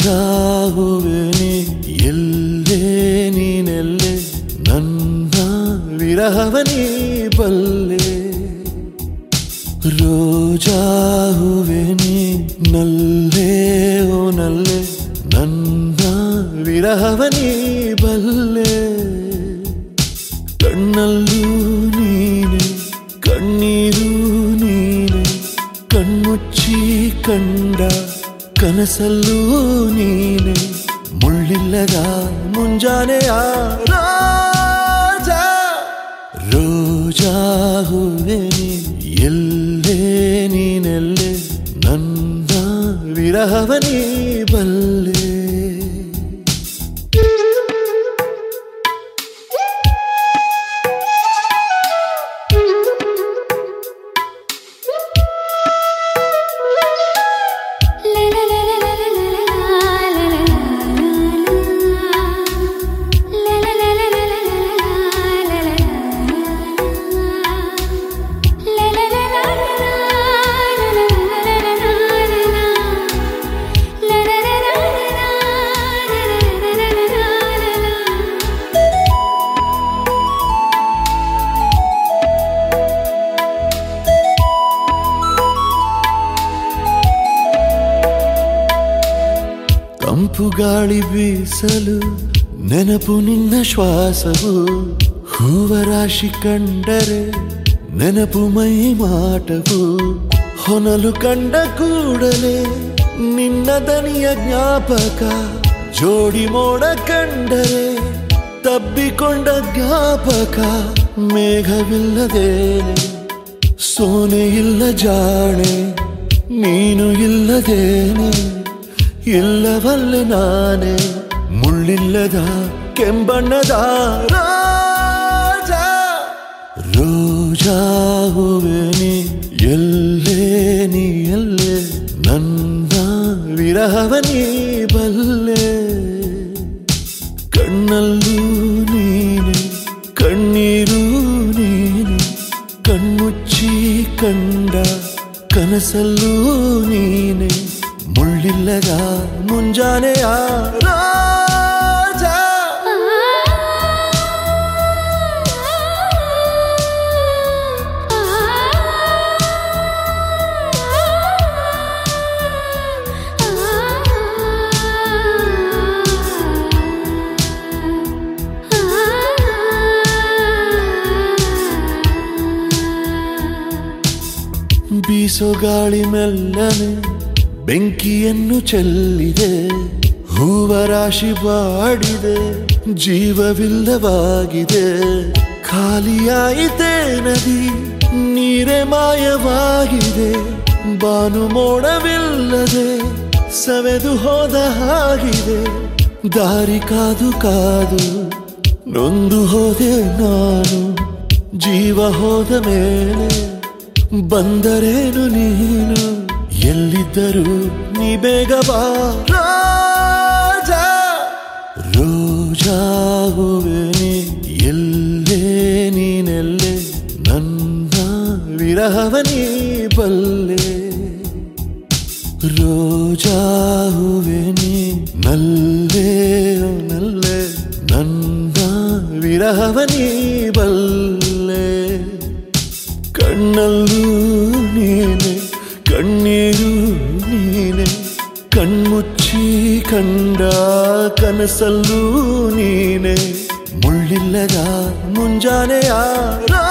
ರೋಜಾ ಹೂವೆ ನೀ ಎಲ್ಲೇ ನೀನೆಲ್ಲೆ ನನ್ನ ವಿರಹವನೀ ಬಲ್ಲೆ ರೋಜಾ ಹೂವೆ ನೀ ನಲ್ಲೇ ಓ ನಲ್ಲೆ ನನ್ನ ವಿರಹವನೀ ಬಲ್ಲೆ ಕಣ್ಣಲ್ಲೂ ನೀನೆ ಕಣ್ಣೀರು ನೀನೆ ಕಣ್ಮುಚ್ಚಿ ಕಂಡ ಕನಸಲ್ಲೂ ನೀನೆ ಮುಳ್ಳಿಲ್ಲದ ಮುಂಜಾನೆಯ ರಾಜ ರೋಜಾ ಹೂವೆ ನೀ ಎಲ್ಲೇ ನೀನೆಲ್ಲೆ ನನ್ನ ವಿರಹವನೀ ಬಲ್ಲೆ ತಂಪು ಗಾಳಿ ಬೀಸಲು ನೆನಪು ನಿನ್ನ ಶ್ವಾಸವು ಹೂವ ರಾಶಿ ಕಂಡರೆ ನೆನಪು ಮೈ ಮಾಟವು ಹೊನಲು ಕಂಡ ಕೂಡಲೇ ನಿನ್ನ ದನಿಯ ಜ್ಞಾಪಕ ಜೋಡಿ ಮೋಡ ಕಂಡರೆ ತಬ್ಬಿಕೊಂಡ ಜ್ಞಾಪಕ ಮೇಘವಿಲ್ಲದೇನೆ ಸೋನೆ ಇಲ್ಲ ಜಾಣೆ ನೀನು ಇಲ್ಲದೇನೆ ಇಲ್ಲವಲ್ಲ ನಾನೇ ಮುಳ್ಳಿಲ್ಲದ ಕೆಂಬಣ್ಣದ ರಾಜ ರೋಜಾ ಹೂವೆ ನೀ ಎಲ್ಲೇ ನೀ ಎಲ್ಲೇ ನನ್ನ ವಿರಹವನೀ ಬಲ್ಲೆ ಕಣ್ಣಲ್ಲೂ ನೀನೆ ಕಣ್ಣೀರು ನೀನೆ ಕಣ್ಮುಚ್ಚಿ ಕಂಡ ಕನಸಲ್ಲೂ ನೀನೆ ಮುಳ್ಳಿಲ್ಲದ ಮುಂಜಾನೆಯ ರಾಜ ಬೀಸೋ ಗಾಳಿ ಮೆಲ್ಲನೆ ಬೆಂಕಿಯನ್ನು ಚೆಲ್ಲಿದೆ ಹೂವ ರಾಶಿ ಬಾಡಿದೆ ಜೀವವಿಲ್ಲವಾಗಿದೆ ಖಾಲಿಯಾಯಿತೆ ನದಿ ನೀರೇ ಮಾಯವಾಗಿದೆ ಬಾನು ಮೋಡವಿಲ್ಲದೆ ಸವೆದು ಹೋದ ಹಾಗಿದೆ ದಾರಿ ಕಾದು ಕಾದು ನೊಂದು ಹೋದೆ ನಾನು ಜೀವ ಹೋದ ಮೇಲೆ ಬಂದರೇನು ನೀನು ಎಲ್ಲಿದ್ದರೂ ನೀ ಬೇಗ ಬಾ ರಾಜ ರೋಜಾ ಹೂವೆ ನೀ ಎಲ್ಲೇ ನೀನೆಲ್ಲೆ ನನ್ನ ವಿರಹವನೀ ಬಲ್ಲೆ ರೋಜಾ ಹೂವೆ ನೀ ನಲ್ಲೇ ಓ ನಲ್ಲೆ ನನ್ನ ವಿರಹವನೀ ಬಲ್ಲೆ ಕಣ್ಣಲ್ಲೂ ನೀನೆ ಕಣ್ಣೀರು ನೀನೆ ಕಣ್ಮುಚ್ಚಿ ಕಂಡ ಕನಸಲ್ಲೂ ನೀನೆ ಮುಳ್ಳಿಲ್ಲದ ಮುಂಜಾನೆಯ